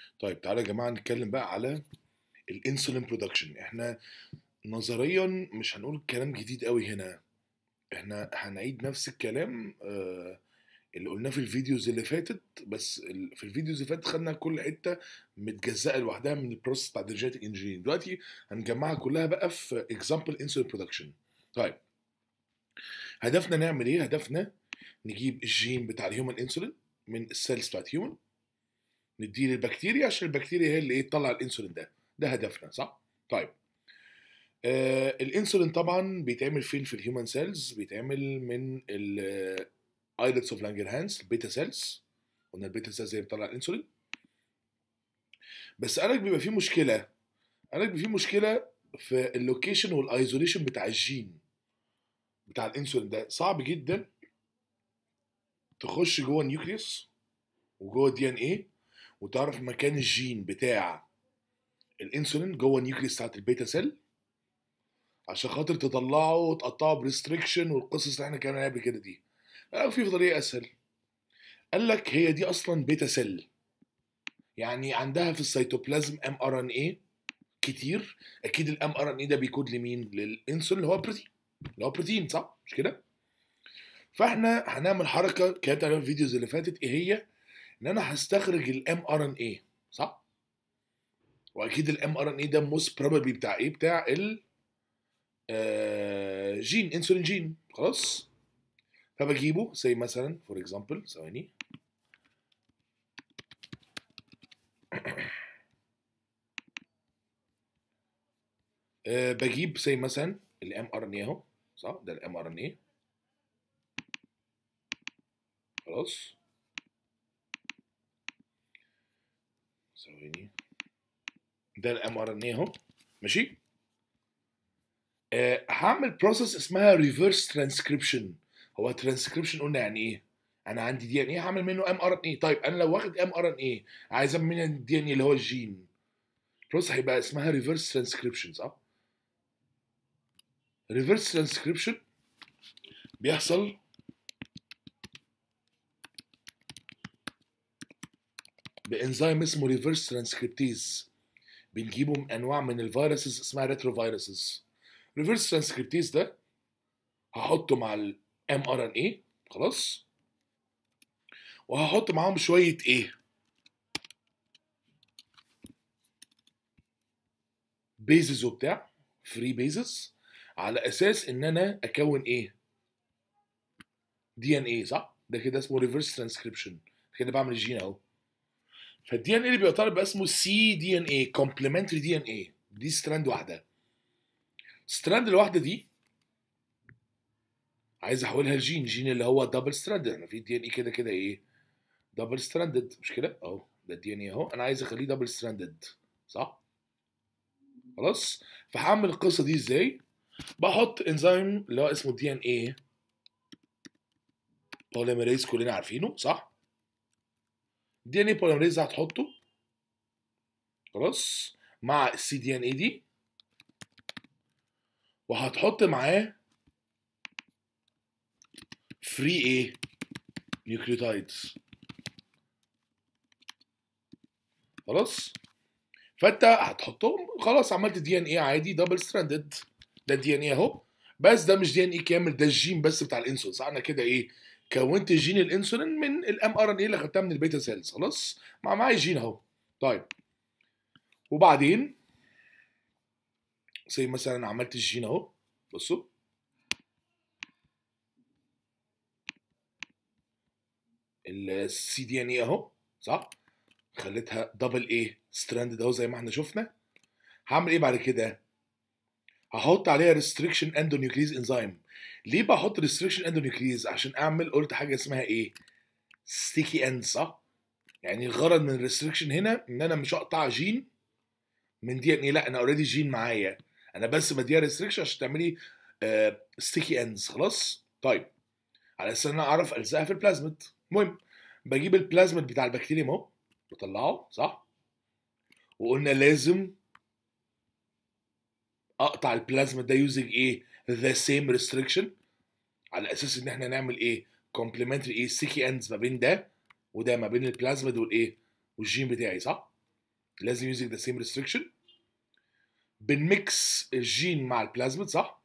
طيب تعالى يا جماعة نتكلم بقى على الانسولين برودكشن احنا نظريا مش هنقول كلام جديد قوي هنا احنا هنعيد نفس الكلام آه، اللي قلناه في الفيديوز اللي فاتت بس ال- في الفيديوز اللي فاتت خدنا كل حته متجزأه لوحدها من البروسيس بتاع الجينيتك انجينيرنج دلوقتي هنجمعها كلها بقى في اكزامبل انسولين برودكشن طيب هدفنا نعمل ايه هدفنا نجيب الجين بتاع الهيومن انسولين من السيلز بتاعت هيومن نديه للبكتيريا عشان البكتيريا هي اللي ايه تطلع الانسولين ده ده هدفنا صح طيب آه الانسولين طبعا بيتعمل فين في الهيومن سيلز بيتعمل من الايلتس اوف لانجرهانز البيتا سيلز قلنا البيتا سيلز هي بتطلع الانسولين بس قالك بيبقى فيه مشكله قالك بيبقى فيه مشكله في اللوكيشن والايزوليشن بتاع الجين بتاع الانسولين ده صعب جدا تخش جوه النيوكليوس وجوه الدي ان ايه وتعرف مكان الجين بتاع الانسولين جوه النيوكليوس بتاعت البيتا سيل عشان خاطر تطلعه وتقطعه بريستريكشن والقصص اللي احنا كنا قبل كده دي قال في طريقه اسهل قال لك هي دي اصلا بيتا سيل يعني عندها في السيتوبلازم ام ار ان اي كتير اكيد الام ار ان اي ده بيكود لمين للانسولين اللي هو بروتين اللي هو بروتين صح مش كده فاحنا هنعمل حركه كانت عليها في الفيديوز اللي فاتت ايه هي ان انا هستخرج الام ار ان اي صح واكيد الام ار ان اي ده موست بروبابلي بتاع ايه بتاع ال آه، جين انسولين جين خلاص فبجيبه زي مثلا فور اكزامبل ثواني آه، بجيب زي مثلا الام ار ان اي اهو صح ده الام ار ان اي خلاص ثواني ده الام ار ان اي اهو ماشي آه، هعمل بروسيس اسمها ريفرس ترانسكريبشن هو ترانسكريبشن قلنا يعني ايه انا عندي دي ان ايه هعمل منه ام ار ان ايه طيب انا لو واخد ام ار ان ايه عايز اعمل منها الدي ان ايه اللي هو الجين بروسيس هيبقى اسمها ريفرس ترانسكريبشن صح ريفرس ترانسكريبشن بيحصل بانزيم اسمه ريفرس ترانسكريبتيز بنجيبه من انواع من الفيروسز اسمها ريترو فيروسز ريفرس ترانسكريبتيز ده هحطه مع الام ار ان اي خلاص وهحط معاهم شويه ايه بيزز وبتاع فري بيزز على اساس ان انا اكون ايه دي ان ايه صح ده كده اسمه ريفرس ترانسكريبشن كده بعمل الجين اهو فالدي ان ايه اللي بيبقى طالب بقى اسمه سي دي ان ايه كومبلمنتري دي ان ايه دي ستراند واحده ستراند الواحده دي عايز احولها لجين جين اللي هو دبل ستراندد احنا في دي ان اي كده كده ايه دبل ستراندد مش كده اهو ده الدي ان اي اهو انا عايز اخليه دبل ستراندد صح خلاص فهعمل القصه دي ازاي بحط انزيم اللي هو اسمه دي ان اي بوليميريز كلنا عارفينه صح دي ان اي بوليميريز هتحطه خلاص مع السي دي ان اي دي وهتحط معاه فري ايه نيوكليوتايدز خلاص فانت هتحطهم خلاص عملت دي ان ايه عادي دبل ستراندد ده الدي ان ايه اهو بس ده مش دي ان ايه كامل ده الجين بس بتاع الانسولين صح انا كده ايه كونت جين الانسولين من الام ار ان ايه اللي خدتها من البيتا سيلز خلاص مع معايا جين اهو طيب وبعدين زي مثلا عملت الجين اهو بصوا السي دي ان اي اهو صح خليتها دبل ايه ستراند اهو زي ما احنا شفنا هعمل ايه بعد كده هحط عليها ريستريكشن اندونيوكليز انزيم ليه بحط ريستريكشن اندونيوكليز عشان اعمل قلت حاجه اسمها ايه ستيكي اند صح يعني الغرض من الريستريكشن هنا ان انا مش هقطع جين من دي ان ايه لا انا اوريدي جين معايا انا بس بديها ريستريكشن عشان تعملي ستيكي اندز خلاص طيب على اساس ان انا اعرف الزقها في البلازميد المهم بجيب البلازميد بتاع البكتيريا اهو بطلعه صح وقلنا لازم اقطع البلازميد ده يوزنج ايه ذا سيم ريستريكشن على اساس ان احنا نعمل ايه كومبلمنتري ايه سيكي اندز ما بين ده وده ما بين البلازميد والايه والجين بتاعي صح لازم يوزنج ذا سيم ريستريكشن بنميكس الجين مع البلازميد صح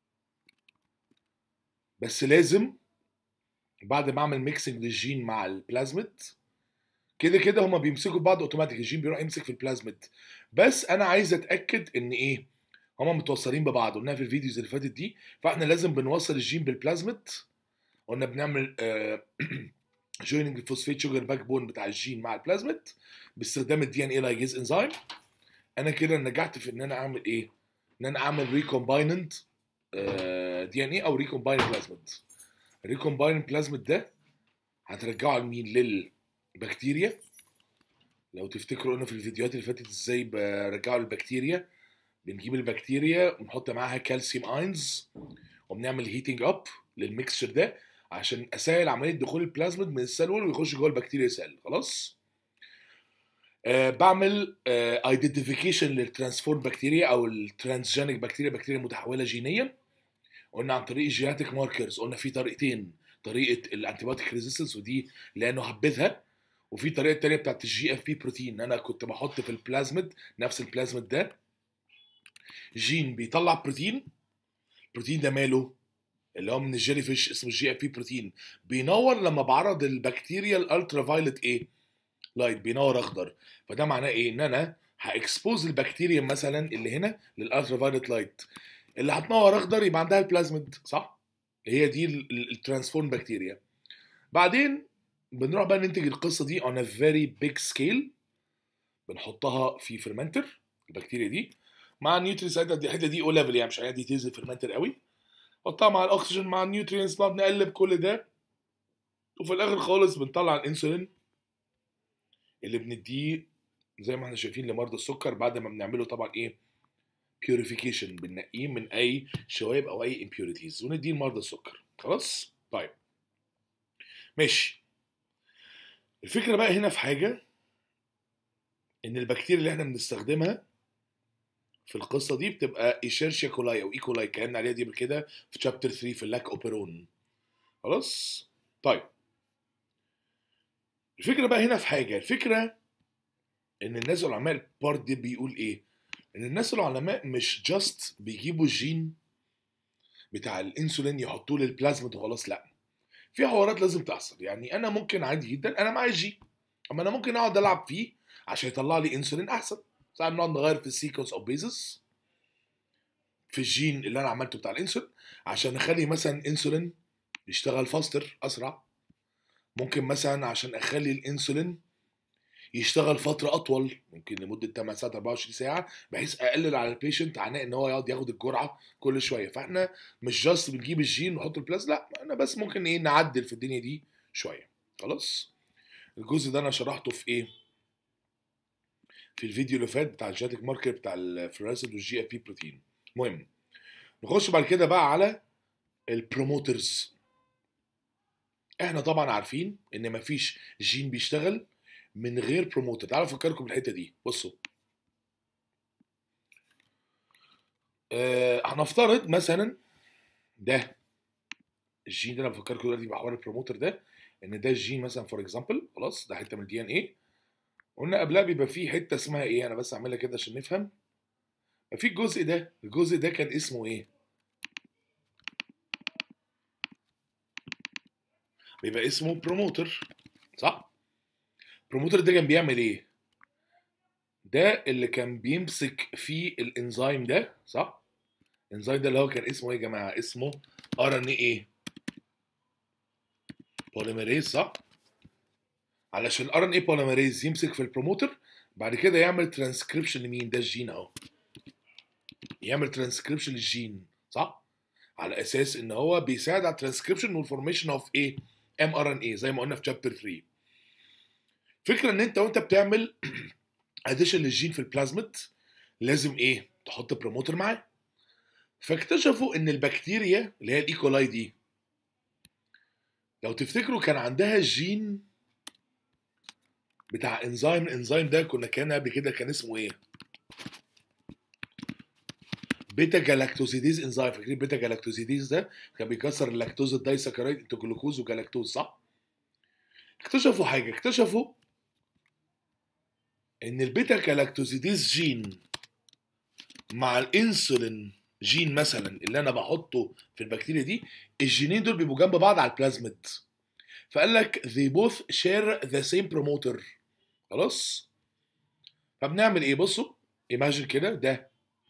بس لازم بعد ما اعمل ميكسنج للجين مع البلازميد كده كده هما بيمسكوا بعض اوتوماتيك الجين بيروح يمسك في البلازميد بس انا عايز اتاكد ان ايه هما متوصلين ببعض قلناها في الفيديوز اللي فاتت دي فاحنا لازم بنوصل الجين بالبلازميد قلنا بنعمل جويننج الفوسفيت شوجر باك بون بتاع الجين مع البلازميد باستخدام الدي ان اي لايجيز انزيم انا كده نجحت في ان انا اعمل ايه ان انا اعمل ريكومباينند دي ان اي او ريكومبايند بلازميد الريكومبايند بلازميد ده هترجعه لمين للبكتيريا لو تفتكروا قلنا في الفيديوهات اللي فاتت ازاي برجعه للبكتيريا بنجيب البكتيريا ونحط معاها كالسيوم اينز وبنعمل هيتنج اب للميكسشر ده عشان اسهل عمليه دخول البلازميد من السيل وول ويخش جوه البكتيريا سيل خلاص أه بعمل ايدنتيفيكيشن للترانسفورم بكتيريا او الترانسجينيك بكتيريا بكتيريا متحوله جينيا قلنا عن طريق الجيناتيك ماركرز قلنا في طريقتين طريقه الانتيبيوتيك ريزيستنس ودي لانه هبذها وفي طريقه التانيه بتاعت الجي اف بي بروتين انا كنت بحط في البلازميد نفس البلازميد ده جين بيطلع بروتين البروتين ده ماله اللي هو من الجيلي فيش اسمه الجي اف بي بروتين بينور لما بعرض البكتيريا الالترا فايلت ايه لايت بينور اخضر فده معناه ايه ان انا هاكسبوز البكتيريا مثلا اللي هنا للالترا فايلت لايت اللي هتنور اخضر يبقى عندها البلازميد صح هي دي الترانسفورم بكتيريا بعدين بنروح بقى ننتج القصه دي on a very big scale بنحطها في فرمنتر البكتيريا دي مع النيوترينز ساعتها دي الحته دي او ليفل يعني مش حاجه ديتيلز الفرمنتر قوي نحطها مع الاكسجين مع النيوترينز نقعد نقلب كل ده وفي الاخر خالص بنطلع الانسولين اللي بنديه زي ما احنا شايفين لمرضى السكر بعد ما بنعمله طبعا ايه بيوريفيكيشن بننقيه من اي شوائب او اي امبيوريتيز ونديه لمرضى السكر خلاص طيب ماشي الفكره بقى هنا في حاجه ان البكتيريا اللي احنا بنستخدمها في القصه دي بتبقى ايشيرشيا كولاي او ايكولاي اتكلمنا عليها دي قبل كده في شابتر 3 في اللاك اوبيرون خلاص طيب الفكره بقى هنا في حاجه الفكره ان الناس العلماء البارت دي بيقول ايه ان الناس العلماء مش جاست بيجيبوا الجين بتاع الانسولين يحطوه للبلازما وخلاص لا في حوارات لازم تحصل يعني انا ممكن عادي جدا انا معايا جين اما انا ممكن اقعد العب فيه عشان يطلع لي انسولين احسن ساعات نقعد نغير في السيكونس او بيزس في الجين اللي انا عملته بتاع الانسولين عشان اخلي مثلا انسولين يشتغل فاستر اسرع ممكن مثلا عشان اخلي الانسولين يشتغل فتره اطول ممكن لمده 8 ساعات 24 ساعه بحيث اقلل على البيشنت عناء ان هو يقعد ياخد الجرعه كل شويه فاحنا مش جاست بنجيب الجين ونحط البلاز لا انا بس ممكن ايه نعدل في الدنيا دي شويه خلاص الجزء ده انا شرحته في ايه في الفيديو اللي فات بتاع الجينيتك ماركر بتاع الفلوريسنت والجي اف بي بروتين المهم نخش بعد كده بقى على البروموترز احنا طبعا عارفين ان مفيش جين بيشتغل من غير بروموتر تعالوا افكركم بالحته دي بصوا أه هنفترض مثلا ده الجين ده انا بفكركم دلوقتي بحوار البروموتر ده ان ده الجين مثلا فور اكزامبل خلاص ده حته من الدي ان ايه قلنا قبلها بيبقى فيه حته اسمها ايه انا بس اعملها كده عشان نفهم في الجزء ده الجزء ده كان اسمه ايه بيبقى اسمه بروموتر صح البروموتر ده كان بيعمل ايه ده اللي كان بيمسك فيه الانزيم ده صح الانزيم ده اللي هو كان اسمه ايه يا جماعه اسمه ار ان ايه بوليميريز صح علشان الار ان اي بوليميريز يمسك في البروموتر بعد كده يعمل ترانسكريبشن لمين ده الجين اهو يعمل ترانسكريبشن للجين صح على اساس ان هو بيساعد على الترانسكريبشن والفورميشن اوف ايه ام ار ان اي زي ما قلنا في شابتر 3 فكره ان انت وانت بتعمل اديشن للجين في البلازميد لازم ايه تحط بروموتر معاه فاكتشفوا ان البكتيريا اللي هي الايكولاي دي لو تفتكروا كان عندها جين بتاع انزيم الانزيم ده كنا كان قبل كده كان اسمه ايه بيتا جلاكتوزيديز انزيم فاكرين بيتا جلاكتوزيديز ده كان بيكسر اللاكتوز الدايسكرايد انتو جلوكوز وجلاكتوز صح اكتشفوا حاجه اكتشفوا ان البيتا كالاكتوزيديز جين مع الانسولين جين مثلا اللي انا بحطه في البكتيريا دي الجينين دول بيبقوا جنب بعض على البلازميد فقال لك they both share the same promoter خلاص فبنعمل ايه بصوا ايماجن كده ده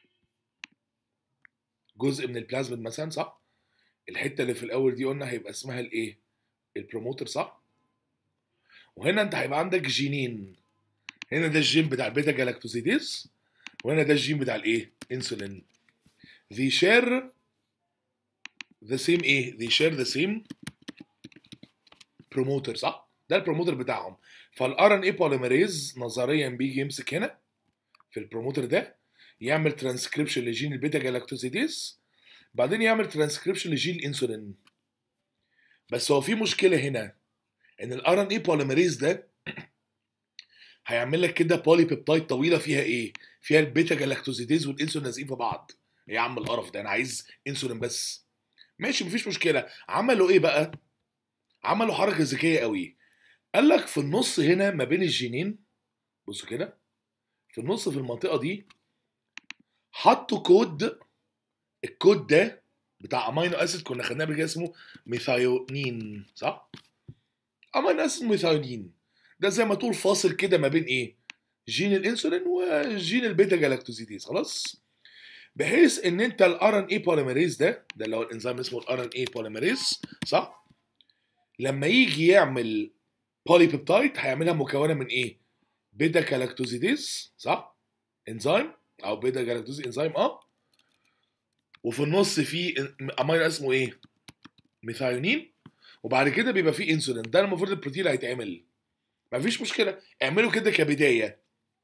جزء من البلازميد مثلا صح الحته اللي في الاول دي قلنا هيبقى اسمها الايه البروموتر صح وهنا انت هيبقى عندك جينين هنا ده الجين بتاع البيتا جالاكتوزيديز وهنا ده الجين بتاع الايه انسولين they share the same ايه they share the same promoter صح ده البروموتر بتاعهم فالار ان اي بوليميريز نظريا بيجي يمسك هنا في البروموتر ده يعمل ترانسكريبشن لجين البيتا جالاكتوزيديز بعدين يعمل ترانسكريبشن لجين الانسولين بس هو في مشكله هنا ان الار ان اي بوليميريز ده هيعمل لك كده بولي بيبتايد طويله فيها ايه؟ فيها البيتا جالاكتوزيديز والانسولين لازقين في بعض. ايه يا عم القرف ده انا عايز انسولين بس. ماشي مفيش مشكله، عملوا ايه بقى؟ عملوا حركه ذكيه قوي. قال لك في النص هنا ما بين الجينين بصوا كده في النص في المنطقه دي حطوا كود الكود ده بتاع امينو اسيد كنا خدناه قبل كده اسمه ميثايونين صح؟ امينو اسيد ميثايونين ده زي ما تقول فاصل كده ما بين ايه؟ جين الانسولين وجين البيتا جالاكتوزيديز خلاص؟ بحيث ان انت الار ان اي بوليميريز ده ده اللي هو الانزيم اسمه الار ان اي بوليميريز صح؟ لما يجي يعمل بولي بيبتايد هيعملها مكونه من ايه؟ بيتا جالاكتوزيديز صح؟ انزيم او بيتا جالاكتوزيد انزيم اه وفي النص في امينو اسمه ايه؟ ميثايونين وبعد كده بيبقى فيه انسولين ده المفروض البروتين اللي هيتعمل مفيش مشكله اعملوا كده كبدايه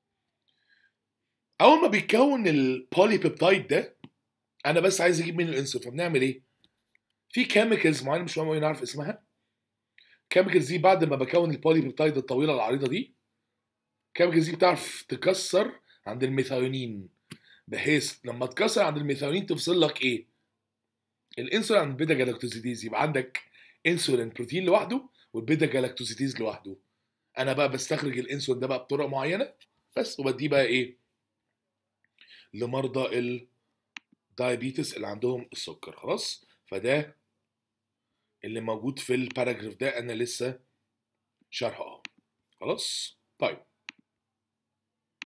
اول ما بيتكون البولي بيبتايد ده انا بس عايز اجيب منه الانسولين فبنعمل ايه في كيميكالز معينه مش مهم نعرف اسمها كيميكالز دي بعد ما بكون البولي بيبتايد الطويله العريضه دي الكيميكالز دي بتعرف تكسر عند الميثايونين بحيث لما تكسر عند الميثايونين تفصل لك ايه الانسولين عند البيتا جالاكتوزيديز يبقى عندك انسولين بروتين لوحده والبيتا جالاكتوزيديز لوحده انا بقى بستخرج الانسولين ده بقى بطرق معينه بس وبديه بقى ايه لمرضى الدايابيتس اللي عندهم السكر خلاص فده اللي موجود في الباراجراف ده انا لسه شارحه اهو خلاص طيب